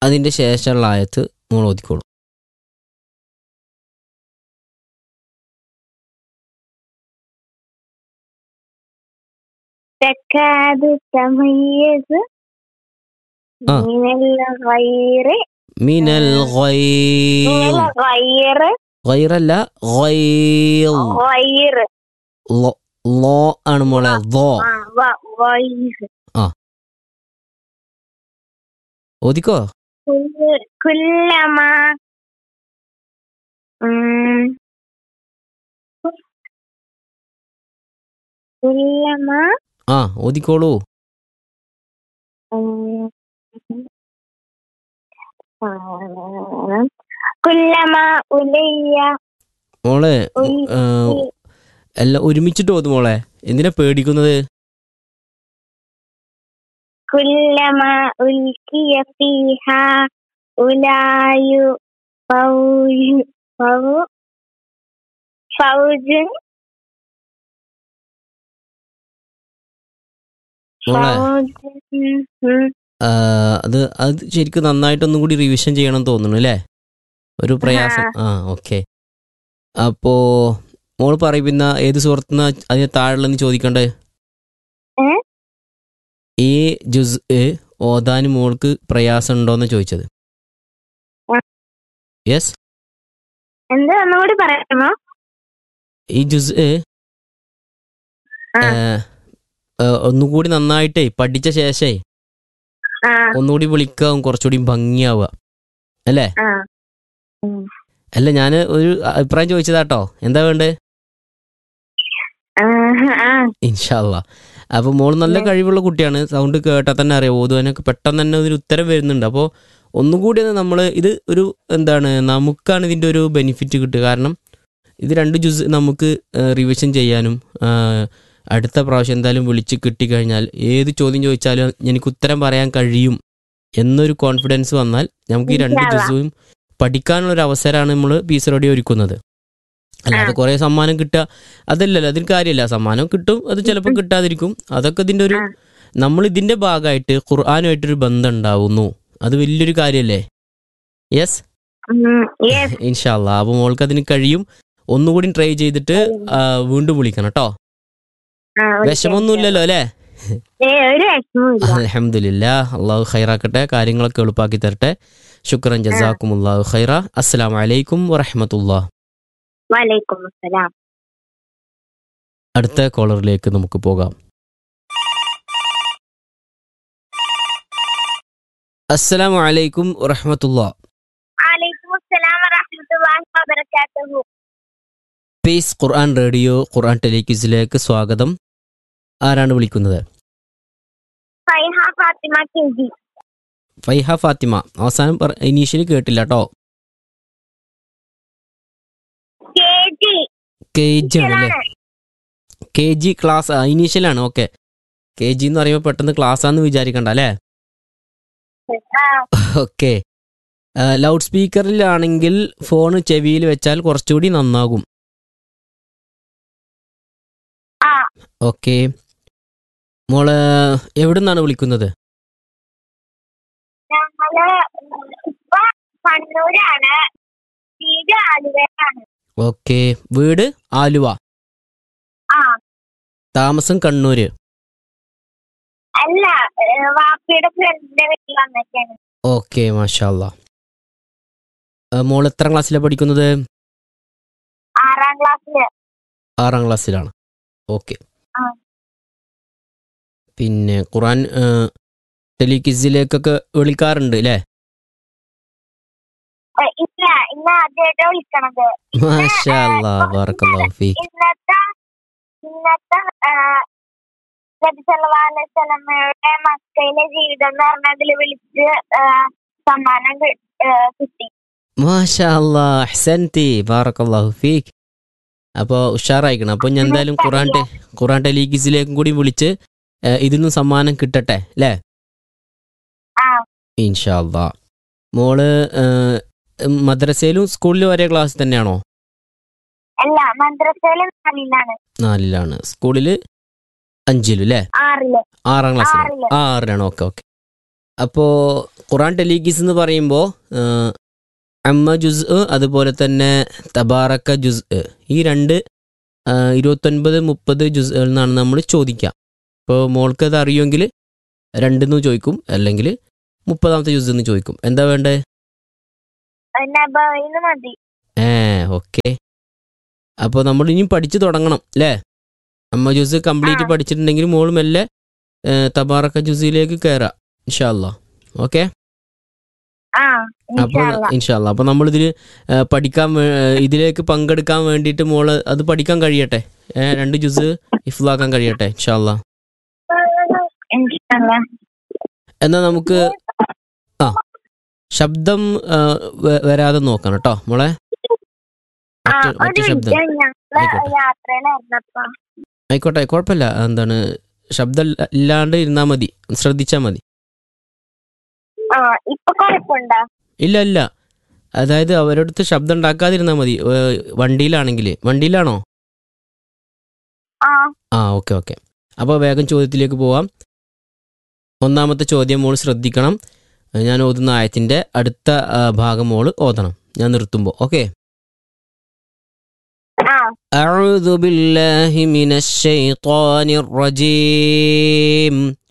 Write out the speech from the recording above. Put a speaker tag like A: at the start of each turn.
A: അതിൻ്റെ ശേഷമുള്ള ആയത്ത് മോൾ ഓതിക്കോളൂ
B: تكاد تميز
A: آه.
B: من الغير
A: മിനൽ
B: من
A: ഗൈർ
B: الغير
A: ഗൈറല്ല ഗൈർ
B: غير
A: ലോ- ലോ ആണ് മോളെ ലോ
B: آه، و- غير
A: ഓതിക്കോ
B: كل- كلما أمم، كلما
A: ആ ഓതിക്കോളൂ
B: أمم، آه، كلما أولي
A: മോളെ
B: أولي
A: ആ, എല്ലാം ഒരുമിച്ചിട്ട് ഓതു മോളെ എന്തിനാ പേടിക്കുന്നത്
B: كلما ألقي فيها أولاي فوج فو- فوج
A: മോളെ
B: فوج ഉം.
A: ആ, അത് അത് ശരിക്കും നന്നായിട്ടൊന്നും കൂടി റിവിഷൻ ചെയ്യണം എന്ന് തോന്നുന്നു അല്ലേ ഒരു പ്രയാസം ആ ഓക്കെ അപ്പോ മോൾ പറയുന്ന ഏത് സുഹൃത്തുന്ന അതിന് താഴെന്ന് ചോദിക്കണ്ടേ
B: ഏ?
A: ഈ ജുസ് ഓതാൻ മോൾക്ക് പ്രയാസം ഉണ്ടോന്ന് ചോദിച്ചത്
B: ആ.
A: യെസ്
B: എന്ത് ഒന്നുകൂടി പറയാമോ
A: ഈ ജുസ്
B: ആ.
A: ഒന്നുകൂടി നന്നായിട്ടേ പഠിച്ച ശേഷേ
B: ആ
A: ഒന്നുകൂടി വിളിക്കാവും കുറച്ചുകൂടി ഭംഗിയാവുക അല്ലേ
B: ആ
A: അല്ല ഞാൻ ഒരു അഭിപ്രായം ചോദിച്ചതാട്ടോ എന്താ വേണ്ടേ
B: ആ ആ
A: ഇൻഷാല്ല അപ്പൊ മോൾ നല്ല കഴിവുള്ള കുട്ടിയാണ് സൗണ്ട് കേട്ടാൽ തന്നെ അറിയാം ഓതുവാനൊക്കെ പെട്ടെന്ന് തന്നെ ഒരു ഉത്തരം വരുന്നുണ്ട് അപ്പോൾ ഒന്നുകൂടി ഒന്ന് നമ്മൾ ഇത് ഒരു എന്താണ് നമുക്കാണ് ഇതിൻ്റെ ഒരു ബെനിഫിറ്റ് കിട്ടുക കാരണം ഇത് രണ്ട് ജ്യൂസ് നമുക്ക് റിവിഷൻ ചെയ്യാനും ആ, അടുത്ത പ്രാവശ്യം എന്തായാലും വിളിച്ച് കിട്ടിക്കഴിഞ്ഞാൽ ഏത് ചോദ്യം ചോദിച്ചാലും എനിക്ക് ഉത്തരം പറയാൻ കഴിയും എന്നൊരു കോൺഫിഡൻസ് വന്നാൽ നമുക്ക് ഈ രണ്ട്
B: ഇൻഷാ അല്ലാ.
A: ജ്യൂസും പഠിക്കാനുള്ള ഒരു അവസരമാണ് നമ്മൾ പീസ് റെഡി ഒരുക്കുന്നത് അല്ലാതെ കുറേ സമ്മാനം കിട്ടുക അതല്ലല്ലോ അതിന് കാര്യമില്ല സമ്മാനം കിട്ടും അത് ചിലപ്പോൾ കിട്ടാതിരിക്കും അതൊക്കെ ഇതിന്റെ ഒരു
B: ആ.
A: നമ്മൾ ഇതിന്റെ ഭാഗമായിട്ട് ഖുർആാനുമായിട്ടൊരു ബന്ധം ഉണ്ടാവുന്നു അത് വലിയൊരു കാര്യമല്ലേ യെസ്
B: ഉം, yes.
A: ഇൻഷാല്ല അപ്പൊ മോൾക്ക് അതിന് കഴിയും ഒന്നുകൂടി ട്രൈ ചെയ്തിട്ട് ആ, വീണ്ടും വിളിക്കണം കേട്ടോ
B: ആ, വിളിക്കാം.
A: വിഷമൊന്നുമില്ലല്ലോ അല്ലേ
B: ഏ, ഒരു വിഷമവും ഇല്ല
A: അലഹമില്ല അള്ളാഹു ഖൈറാക്കട്ടെ കാര്യങ്ങളൊക്കെ എളുപ്പാക്കി തരട്ടെ ശുക്രൻ ജസാക്കും അള്ളാഹു ഖൈറ അസ്സലാം വലൈക്കും വറഹമത്തുള്ള
B: വലൈക്കും അസ്സലാം
A: അടുത്ത കോളറിലേക്ക് നമുക്ക് പോകാം അസ്സലാമു അലൈക്കും വറഹമത്തുള്ള
B: വലൈക്കും അസ്സലാം വറഹ്മത്തുള്ളാഹി വബറകാതുഹു
A: പീസ് ഖുർആൻ റേഡിയോ ഖുർആൻ ടെലിക്യൂസിലേക്ക് സ്വാഗതം ആരാണ് വിളിക്കുന്നത്
B: ഫൈഹ ഫാത്തിമ കെജി
A: ഫൈഹ ഫാത്തിമ അവസാനം ഇനീഷ്യലി കേട്ടില്ല കേട്ടോ
B: കെജി
A: കെ ജി ആണല്ലേ കെ ജി ക്ലാസ് ഇനീഷ്യലാണ് ഓക്കെ കെ ജി എന്ന് പറയുമ്പോൾ പെട്ടെന്ന് ക്ലാസ് ആണെന്ന് വിചാരിക്കണ്ട അല്ലേ ഓക്കെ ലൗഡ് സ്പീക്കറിലാണെങ്കിൽ ഫോൺ ചെവിയിൽ വെച്ചാൽ കുറച്ചുകൂടി നന്നാകും
B: ആ.
A: ഓക്കെ മോള് എവിടെ നിന്നാണ് വിളിക്കുന്നത്
B: ഞങ്ങള് ഇപ്പൊ കണ്ണൂരാണ് വീട് ആലുവയാണ്
A: ഓക്കെ വീട് ആലുവ
B: ആ
A: താമസം കണ്ണൂര്
B: അല്ല ഏ, വാപ്പിയുടെ ഫ്രണ്ടിന്റെ വീട്ടിൽ വന്നിട്ടാണ്
A: ഓക്കെ മാഷാല്ല മോൾ എത്ര ക്ലാസ്സിലാണ് പഠിക്കുന്നത്
B: ആറാം ക്ലാസ്സില്
A: ആറാം ക്ലാസ്സിലാണ് ഓക്കെ
B: ആ.
A: പിന്നെ ഖുറാൻ ടെലിക്വിസിലേക്കൊക്കെ വിളിക്കാറുണ്ട് അല്ലേ
B: ഏ, ഇല്ല ഇന്ന് ആദ്യമായിട്ട് വിളിക്കണത്
A: മാഷാല്ലാ ബറക്കല്ലാഹു ഫീക്ക്
B: ഇന്നത്തെ ഇന്നത്തെ ആ, നബി സല്ലല്ലാഹു അലൈഹി വസല്ലമയുടെ മക്കയിലെ ജീവിതം എന്ന് പറഞ്ഞതിൽ വിളിച്ച് ആ, സമ്മാനം കി- ആ, കിട്ടി
A: മാഷാല്ലാ അഹ്സൻതി ബാറക്കല്ലാഹു ഫീക്ക് അപ്പോൾ ഉഷാറായിക്കണം അപ്പോൾ ഞാൻ എന്തായാലും ഖുറാൻ ടെ ഖുറാൻ ടെലിക്വിസിലേക്കും കൂടി വിളിച്ച് ഏ, ഇതിന്നും സമ്മാനം കിട്ടട്ടെ അല്ലേ
B: ആ
A: ഇൻഷാല്ലാ മോള് ഏ, മദ്രസയിലും സ്കൂളിലും ഒരേ ക്ലാസ് തന്നെയാണോ
B: അല്ല മദ്രസയില് നാലിലാണ്
A: നാലിലാണ് സ്കൂളിൽ അഞ്ചിലും അല്ലേ
B: ആറില്
A: ആറാം ക്ലാസ്സിലാണ്
B: ആറില്
A: ആറിലാണ് ഓക്കെ ഓക്കെ അപ്പോൾ ഖുറാൻ ടെലിഗീസ് എന്ന് പറയുമ്പോൾ അമ്മ ജുസ് അതുപോലെ തന്നെ തബാറക്ക ജുസ് ഈ രണ്ട് ആ, ഇരുപത്തൊൻപത് മുപ്പത് ജുസ് എന്നാണ് നമ്മൾ ചോദിക്കുക ഇപ്പോൾ മോൾക്ക് അത് അറിയുമെങ്കിൽ രണ്ടെന്ന് ചോദിക്കും അല്ലെങ്കിൽ മുപ്പതാമത്തെ ജുസ് എന്ന് ചോദിക്കും എന്താ വേണ്ടേ
B: നബയിന്ന് മതി
A: ഏ ഓക്കെ അപ്പോൾ നമ്മൾ ഇനിയും പഠിച്ചു തുടങ്ങണം അല്ലേ അമ്മ ജ്യൂസ് കംപ്ലീറ്റ്
B: ആ.
A: പഠിച്ചിട്ടുണ്ടെങ്കിൽ മോൾ മെല്ലെ ഏ, തബാറക്ക ജ്യൂസിലേക്ക് കയറാം ഇൻഷാല്ല ഓക്കെ
B: ആ
A: അപ്പോൾ
B: ഇൻഷാല്ലാ.
A: ഇൻഷാല്ല അപ്പോൾ നമ്മളിതിൽ പഠിക്കാൻ വേ- ഇതിലേക്ക് പങ്കെടുക്കാൻ വേണ്ടിയിട്ട് മോള് അത് പഠിക്കാൻ കഴിയട്ടെ ഏ, രണ്ട് ജ്യൂസ് ഇഫ്ലാക്കാൻ കഴിയട്ടെ ഇൻഷാല്ല
B: ഇൻഷാല്ലാ.
A: എന്നാൽ നമുക്ക് ആ ശബ്ദം ആ, വ- വരാതെ നോക്കണം കേട്ടോ മോളെ
B: ആ
A: മറ്റ്
B: ഒരു
A: മറ്റ് ശബ്ദം
B: മിനിറ്റ് ഞങ്ങള്
A: ആയിക്കോട്ടെ.
B: യാത്രയിലായിരുന്നപ്പോ
A: ആയിക്കോട്ടെ കുഴപ്പമില്ല എന്താണ് ശബ്ദം ഇല്ല- ഇല്ലാണ്ട് ഇരുന്നാൽ മതി ശ്രദ്ധിച്ചാൽ മതി
B: ആ ഇപ്പൊ കുഴപ്പമുണ്ടോ
A: ഇല്ല ഇല്ല അതായത് അവരടുത്ത് ശബ്ദം ഉണ്ടാക്കാതിരുന്നാൽ മതി ഏ, വണ്ടിയിലാണെങ്കിൽ വണ്ടിയിലാണോ
B: ആ
A: ആ ഓക്കെ ഓക്കെ അപ്പോൾ വേഗം ചോദ്യത്തിലേക്ക് പോവാം ഒന്നാമത്തെ ചോദ്യം മോൾ ശ്രദ്ധിക്കണം ഞാൻ ഓതുന്ന ആയത്തിൻ്റെ അടുത്ത ആ, ഭാഗം മോൾ ഓതണം ഞാൻ നിർത്തുമ്പോൾ ഓക്കെ
B: ആ
A: أعوذ بالله من الشيطان الرجيم